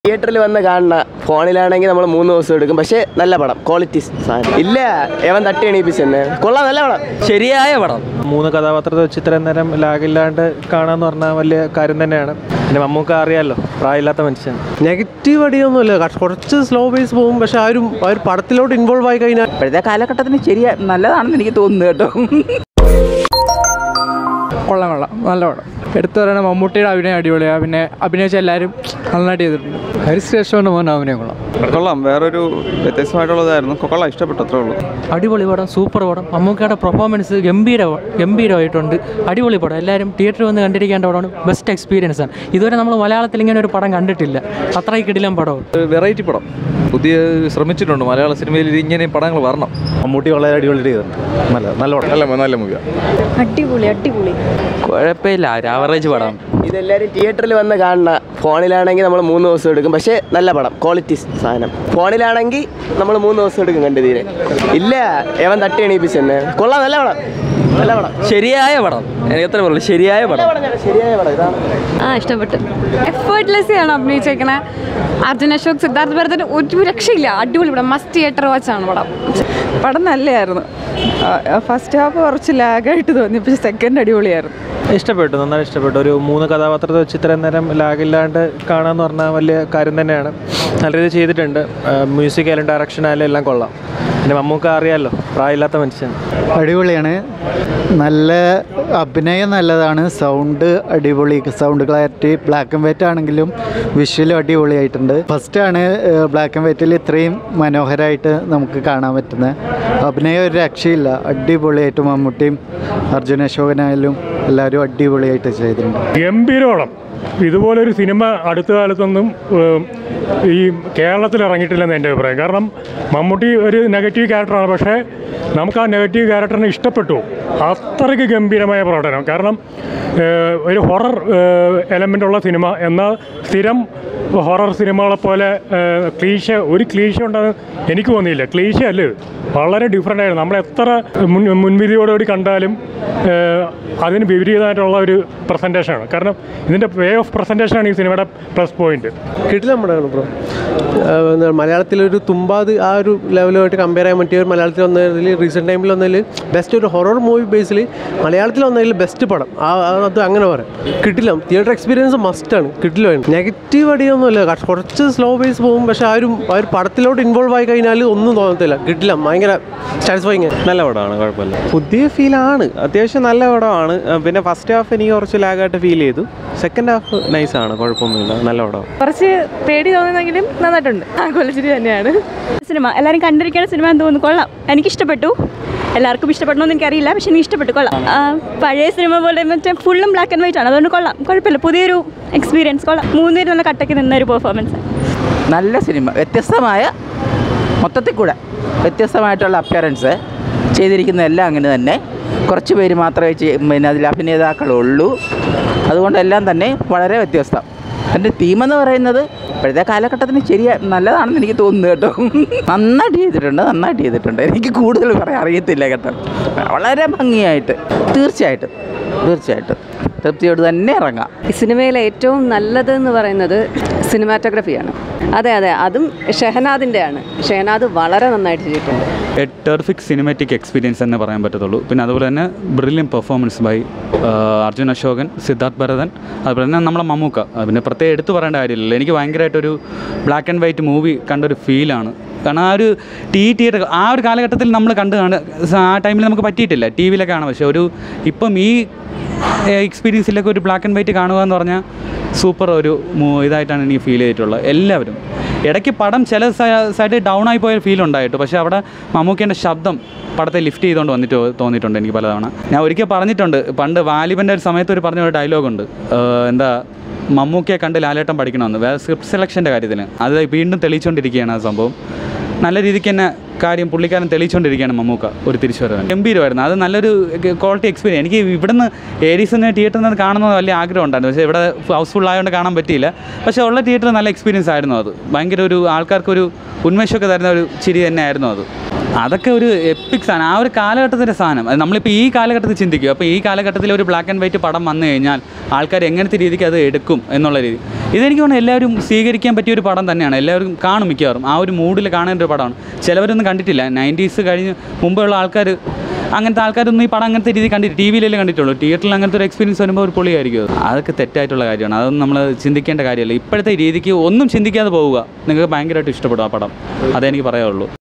തിയേറ്ററിൽ വന്ന് കാണുന്ന ഫോണിലാണെങ്കിൽ നമ്മൾ മൂന്ന് ദിവസം എടുക്കും പക്ഷേ നല്ല പടം ക്വാളിറ്റി സാധനം ഇല്ല എവൻ തട്ടി എണീപ്പിച്ച് തന്നെ കൊള്ളാം നല്ല പടം ശരിയായ പടം മൂന്ന് കഥാപാത്രത്തെ വെച്ച് ഇത്രയും നേരം ലാഗില്ലാണ്ട് കാണാന്ന് പറഞ്ഞാൽ വലിയ കാര്യം തന്നെയാണ് പിന്നെ മമ്മൂക്ക അറിയാമല്ലോ പ്രായമില്ലാത്ത മനുഷ്യൻ നെഗറ്റീവ് അടിയൊന്നുമില്ല ക- കുറച്ച് സ്ലോ ബേസ് പോകും പക്ഷെ ആ ഒരു ആ ഒരു പടത്തിലോട്ട് ഇൻവോൾവ് ആയി കഴിഞ്ഞാൽ ഇപ്പോഴത്തെ കാലഘട്ടത്തിന് ശരിയാ നല്ലതാണെന്ന് എനിക്ക് തോന്നുന്നു കേട്ടോ കൊള്ളാം കൊള്ളാം നല്ല പടം എടുത്തു പറയുന്ന മമ്മൂട്ടിയുടെ അഭിനയം അടിപൊളിയാണ് പിന്നെ അഭിനയിച്ച എല്ലാവരും നന്നായിട്ട് ചെയ്തിട്ടുണ്ട് ഹരിശ്രേഷ്ഠൻ്റെ മോൻ അഭിനയം കൊള്ളാം കൊള്ളാം വേറൊരു വ്യത്യസ്തമായിട്ടുള്ളതായിരുന്നു കൊള്ളാം ഇഷ്ടപ്പെട്ടു അത്രേ ഉള്ളൂ അടിപൊളി പടം സൂപ്പർ പടം മമ്മൂക്കയുടെ പെർഫോമൻസ് ഗംഭീര ഗംഭീരമായിട്ടുണ്ട് അടിപൊളി പടം എല്ലാവരും തിയേറ്ററിൽ വന്ന് കണ്ടിരിക്കേണ്ട പടമാണ് ബെസ്റ്റ് എക്സ്പീരിയൻസ് ആണ് ഇതുവരെ നമ്മൾ മലയാളത്തിൽ ഇങ്ങനെ ഒരു പടം കണ്ടിട്ടില്ല അത്രയ്ക്ക് കിടിലം പടവും വെറൈറ്റി പടം പുതിയ ശ്രമിച്ചിട്ടുണ്ട് മലയാള സിനിമയിൽ ഇങ്ങനെ പടങ്ങൾ വരണം മമ്മൂട്ടി വളരെ അടിപൊളി ചെയ്തിട്ടുണ്ട് നല്ല നല്ല പടം നല്ല നല്ല മൂവിയാണ് അടിപൊളി അടിപൊളി കുഴപ്പമില്ല ഒരു ആവറേജ് പടം ഇതെല്ലാവരും തിയേറ്ററിൽ വന്ന് കാണുന്ന ഫോണിലാണെങ്കിൽ നമ്മൾ മൂന്ന് ദിവസം എടുക്കും പക്ഷേ നല്ല പടം ക്വാളിറ്റി സാധനം ഫോണിലാണെങ്കിൽ നമ്മൾ മൂന്ന് ദിവസം എടുക്കും കണ്ടു തീരെ ഇല്ല എവൻ തട്ടി എണീപ്പിച്ച് തന്നെ കൊള്ളാം നല്ല പടം നല്ല പടം ശരിയായ പടം എനിക്ക് എത്ര പറയുള്ളൂ ശരിയായ പടം ശരിയായ പടം ഇതാണ് ആ ഇഷ്ടപ്പെട്ടു എഫേർട്ട്ലെസ് ആണ് അഭിനയിച്ചേക്കണേ അർജുൻ അശോക് സിദ്ധാർത്ഥ് ഭരതൻ ഒരു രക്ഷയില്ല അടിപൊളി പടം മസ്റ്റ് തിയേറ്റർ വാച്ച് ആണ് പടം പടം നല്ലതായിരുന്നു ഫസ്റ്റ് ഹാഫ് കുറച്ച് ലാഗായിട്ട് തോന്നി പക്ഷെ സെക്കൻഡ് അടിപൊളിയായിരുന്നു ഇഷ്ടപ്പെട്ടു നന്നായി ഇഷ്ടപ്പെട്ടു ഒരു മൂന്ന് കഥാപാത്രത്തെ വെച്ച് ഇത്രയും നേരം ലാഗില്ലാണ്ട് കാണാന്ന് പറഞ്ഞാൽ വലിയ കാര്യം തന്നെയാണ് നല്ല രീതിയിൽ ചെയ്തിട്ടുണ്ട് മ്യൂസിക് ആയാലും ഡയറക്ഷൻ ആയാലും എല്ലാം കൊള്ളാം പിന്നെ മമ്മൂക്ക അറിയാമല്ലോ പ്രായമില്ലാത്ത മനുഷ്യൻ അടിപൊളിയാണ് നല്ല അഭിനയം നല്ലതാണ് സൗണ്ട് അടിപൊളി sound clarity black and white ആണെങ്കിലും വിഷ്വലും അടിപൊളിയായിട്ടുണ്ട് ഫസ്റ്റാണ് ബ്ലാക്ക് ആൻഡ് വൈറ്റിൽ ഇത്രയും മനോഹരമായിട്ട് നമുക്ക് കാണാൻ പറ്റുന്നത് അഭിനയം ഒരു രക്ഷയില്ല അടിപൊളിയായിട്ട് മമ്മൂട്ടിയും അർജുന അശോകനായാലും എല്ലാവരും അടിപൊളിയായിട്ട് ചെയ്തിട്ടുണ്ട് ഗംഭീരവളം ഇതുപോലൊരു സിനിമ അടുത്ത കാലത്തൊന്നും ഏം, ഈ കേരളത്തിൽ ഇറങ്ങിയിട്ടില്ലെന്ന് എൻ്റെ അഭിപ്രായം കാരണം മമ്മൂട്ടി ഒരു നെഗറ്റീവ് ക്യാരക്ടറാണ് പക്ഷേ നമുക്ക് ആ നെഗറ്റീവ് ക്യാരക്ടറിനെ ഇഷ്ടപ്പെട്ടു അത്രയ്ക്ക് ഗംഭീരമായ പ്രകടനം കാരണം ഏഹ്, ഒരു ഹൊറർ എലമെൻ്റ് ഉള്ള സിനിമ എന്നാൽ സ്ഥിരം ഹൊറർ സിനിമകളെ പോലെ ക്ലീശ ഒരു ക്ലീശ ഉണ്ടെന്ന് എനിക്ക് തോന്നിയില്ല ക്ലീശ അല്ല ഇത് വളരെ ഡിഫറെൻ്റ് ആയിരുന്നു നമ്മൾ എത്ര മുൻ മുൻവിധിയോടുകൂടി കണ്ടാലും ഏഹ്, അതിന് വിപരീതമായിട്ടുള്ള ഒരു പ്രസൻറ്റേഷനാണ് കാരണം ഇതിൻ്റെ വേ ഓഫ് പ്രസൻറ്റേഷനാണ് ഈ സിനിമയുടെ പ്ലസ് പോയിന്റ് കിട്ടില്ല പടമാണ് ബ്രോ മലയാളത്തിലൊരു തുമ്പാത് ആ ഒരു ലെവലുമായിട്ട് കമ്പയർ ചെയ്യാൻ പറ്റിയ ഒരു മലയാളത്തിൽ വന്നതിൽ റീസെൻറ്റ് ടൈമിൽ വന്നതിൽ ബെസ്റ്റ് ഒരു ഹൊറർ മൂവി ബേസിൽ മലയാളത്തിൽ വന്നതിൽ ബെസ്റ്റ് പടം ആ ആ- അത് അങ്ങനെ പറയാം കിട്ടില്ല തിയേറ്റർ എക്സ്പീരിയൻസ് മസ്റ്റാണ് കിട്ടില്ല നെഗറ്റീവ് അടിയൊന്നുമില്ല ക- കുറച്ച് സ്ലോ ബേസ് പോകും പക്ഷെ ആ ഒരു ആ ഒരു പടത്തിലോട്ട് ഇൻവോൾവ് ആയി കഴിഞ്ഞാൽ ഒന്നും തോന്നത്തില്ല കിട്ടില്ല ഭയങ്കര സാറ്റിസ്ഫൈങ് നല്ല പടമാണ് കുഴപ്പമില്ല പുതിയ ഫീലാണ് അത്യാവശ്യം നല്ല പടമാണ് പിന്നെ ഫസ്റ്റ് ഹാഫ് എനിക്ക് കുറച്ച് ലാഗായിട്ട് ഫീൽ ചെയ്തു സെക്കൻഡ് ഹാഫ് നൈസാണ് കുഴപ്പമൊന്നുമില്ല നല്ല പടം കുറച്ച് പേടി തോന്നുന്നെങ്കിലും നന്നായിട്ടുണ്ട് ആ കൊലച്ചിരി തന്നെയാണ് സിനിമ എല്ലാവരും കണ്ടിരിക്കുന്ന സിനിമ എന്ന് തോന്നുന്നു കൊള്ളാം എനിക്കിഷ്ടപ്പെട്ടു എല്ലാവർക്കും ഇഷ്ടപ്പെടണമെന്ന് എനിക്കറിയില്ല പക്ഷെ എനിക്ക് ഇഷ്ടപ്പെട്ടു കൊള്ളാം ആ, പഴയ സിനിമ പോലെ മറ്റേ ഫുള്ളും ബ്ലാക്ക് ആൻഡ് വൈറ്റ് ആണ് അതുകൊണ്ട് കൊള്ളാം കുഴപ്പമില്ല പുതിയൊരു എക്സ്പീരിയൻസ് കൊള്ളാം മൂന്നുപേര് നല്ല കട്ടയ്ക്ക് നിന്ന ഒരു പെർഫോമൻസ് നല്ല സിനിമ വ്യത്യസ്തമായ മൊത്തത്തിൽ കൂടെ വ്യത്യസ്തമായിട്ടുള്ള അപ്പിയറൻസ് ചെയ്തിരിക്കുന്നതെല്ലാം അങ്ങനെ തന്നെ കുറച്ച് പേര് മാത്രമേ ചെയ്- പിന്നെ അതിൽ അഭിനേതാക്കളുള്ളൂ അതുകൊണ്ടെല്ലാം തന്നെ വളരെ വ്യത്യസ്തം എൻ്റെ തീമെന്ന് പറയുന്നത് ഇപ്പോഴത്തെ കാലഘട്ടത്തിന് ശരിയാ നല്ലതാണെന്ന് എനിക്ക് തോന്നുന്നു കേട്ടോ നന്നായിട്ട് ചെയ്തിട്ടുണ്ട് നന്നായിട്ട് ചെയ്തിട്ടുണ്ട് എനിക്ക് കൂടുതൽ പറയാൻ അറിയത്തില്ല കേട്ടോ വളരെ ഭംഗിയായിട്ട് തീർച്ചയായിട്ടും തീർച്ചയായിട്ടും തൃപ്തിയോട് തന്നെ ഇറങ്ങാം ഈ സിനിമയിലെ ഏറ്റവും നല്ലത് എന്ന് പറയുന്നത് സിനിമാറ്റോഗ്രഫിയാണ് അതെ അതെ അതും ഷെഹനാദിൻ്റെ ആണ് ഷെഹനാദ് വളരെ നന്നായിട്ട് ചെയ്തിട്ടുണ്ട് ടെർഫിക് സിനിമാറ്റിക് എക്സ്പീരിയൻസ് എന്ന് പറയാൻ പറ്റത്തുള്ളൂ പിന്നെ അതുപോലെ തന്നെ brilliant performance by Arjun Ashokan Siddharth Bharathan അതുപോലെ തന്നെ നമ്മളെ മമ്മൂക്ക അത് പിന്നെ പ്രത്യേകം എടുത്തു പറയേണ്ട കാര്യമില്ലല്ലോ എനിക്ക് ഭയങ്കരമായിട്ടൊരു ബ്ലാക്ക് ആൻഡ് വൈറ്റ് മൂവി കണ്ടൊരു ഫീലാണ് കാരണം ആ ഒരു ടി തിയേറ്റർ ആ ഒരു കാലഘട്ടത്തിൽ നമ്മൾ കണ്ട് കാണുക ആ ടൈമിൽ നമുക്ക് പറ്റിയിട്ടില്ല ടി വിയിലൊക്കെ കാണാം പക്ഷേ ഒരു ഇപ്പം ഈ എക്സ്പീരിയൻസിലൊക്കെ ഒരു ബ്ലാക്ക് ആൻഡ് വൈറ്റ് കാണുക എന്ന് പറഞ്ഞാൽ സൂപ്പർ ഒരു മൂ- ഇതായിട്ടാണ് എനിക്ക് ഫീൽ ചെയ്തിട്ടുള്ളത് എല്ലാവരും ഇടയ്ക്ക് പടം ചില സൈഡ് ഡൗൺ ആയി പോയ ഫീൽ ഉണ്ടായിട്ടു പക്ഷേ അവിടെ മമ്മൂക്കേൻ്റെ ശബ്ദം പടത്തെ ലിഫ്റ്റ് ചെയ്തുകൊണ്ട് വന്നിട്ട് തോന്നിയിട്ടുണ്ട് എനിക്ക് പലതവണ ഞാൻ ഒരിക്കൽ പറഞ്ഞിട്ടുണ്ട് പണ്ട് വാലിബൻ്റെ ഒരു സമയത്ത് ഒരു പറഞ്ഞ ഒരു ഡയലോഗുണ്ട് എന്താ മമ്മൂക്കയെ കണ്ട് ലാലേട്ടൻ പഠിക്കണമെന്ന് വേറെ സ്ക്രിപ്റ്റ് സെലക്ഷൻ്റെ കാര്യത്തിന് അത് വീണ്ടും തെളിയിച്ചുകൊണ്ടിരിക്കുകയാണ് ആ സംഭവം നല്ല രീതിക്ക് തന്നെ കാര്യം പുള്ളിക്കാരൻ തെളിയിച്ചുകൊണ്ടിരിക്കുകയാണ് മമ്മൂക്ക ഒരു തിരിച്ചുവരവൻ ഗംഭീരമായിരുന്നു അത് നല്ലൊരു ക്വാളിറ്റി എക്സ്പീരിയൻസ് എനിക്ക് ഇവിടുന്ന് ഏരീസിന് തിയേറ്ററിൽ നിന്ന് കാണുന്നത് വലിയ ആഗ്രഹം ഉണ്ടായിരുന്നു പക്ഷേ ഇവിടെ ഹൗസ്ഫുൾ ആയതുകൊണ്ട് കാണാൻ പറ്റിയില്ല പക്ഷേ ഉള്ള തിയേറ്ററിൽ നല്ല എക്സ്പീരിയൻസ് ആയിരുന്നു അത് ഭയങ്കര ഒരു ആൾക്കാർക്കൊരു ഉന്മേഷമൊക്കെ തരുന്ന ഒരു ചിരി തന്നെ ആയിരുന്നു അത് അതൊക്കെ ഒരു എപ്പിക് സാധനം ആ ഒരു കാലഘട്ടത്തിൻ്റെ സാധനം അത് നമ്മളിപ്പോൾ ഈ കാലഘട്ടത്തിൽ ചിന്തിക്കുക അപ്പോൾ ഈ കാലഘട്ടത്തിൽ ഒരു ബ്ലാക്ക് ആൻഡ് വൈറ്റ് പടം വന്നു കഴിഞ്ഞാൽ ആൾക്കാർ എങ്ങനത്തെ രീതിക്ക് അത് എടുക്കും എന്നുള്ള രീതി ഇതെനിക്ക് തോന്നുന്നു എല്ലാവരും സ്വീകരിക്കാൻ പറ്റിയ ഒരു പടം തന്നെയാണ് എല്ലാവരും കാണും മിക്കവാറും ആ ഒരു മൂഡിൽ കാണേണ്ട ഒരു പടമാണ് ചിലവരൊന്നും കണ്ടിട്ടില്ല നയൻറ്റീസ് കഴിഞ്ഞ് മുമ്പുള്ള ആൾക്കാർ അങ്ങനത്തെ ആൾക്കാരൊന്നും ഈ പടം അങ്ങനത്തെ രീതി കണ്ടിട്ട് ടി വിയിലല്ലേ കണ്ടിട്ടുള്ളൂ തിയേറ്ററിൽ അങ്ങനത്തെ ഒരു എക്സ്പീരിയൻസ് വരുമ്പോൾ ഒരു പൊളിയായിരിക്കും അത് അതൊക്കെ തെറ്റായിട്ടുള്ള കാര്യമാണ് അതൊന്നും നമ്മൾ ചിന്തിക്കേണ്ട കാര്യമല്ല ഇപ്പോഴത്തെ രീതിക്ക് ഒന്നും ചിന്തിക്കാതെ പോവുക നിങ്ങൾക്ക് ഭയങ്കരമായിട്ട് ഇഷ്ടപ്പെടും ആ പടം അതേ എനിക്ക് പറയാനുള്ളൂ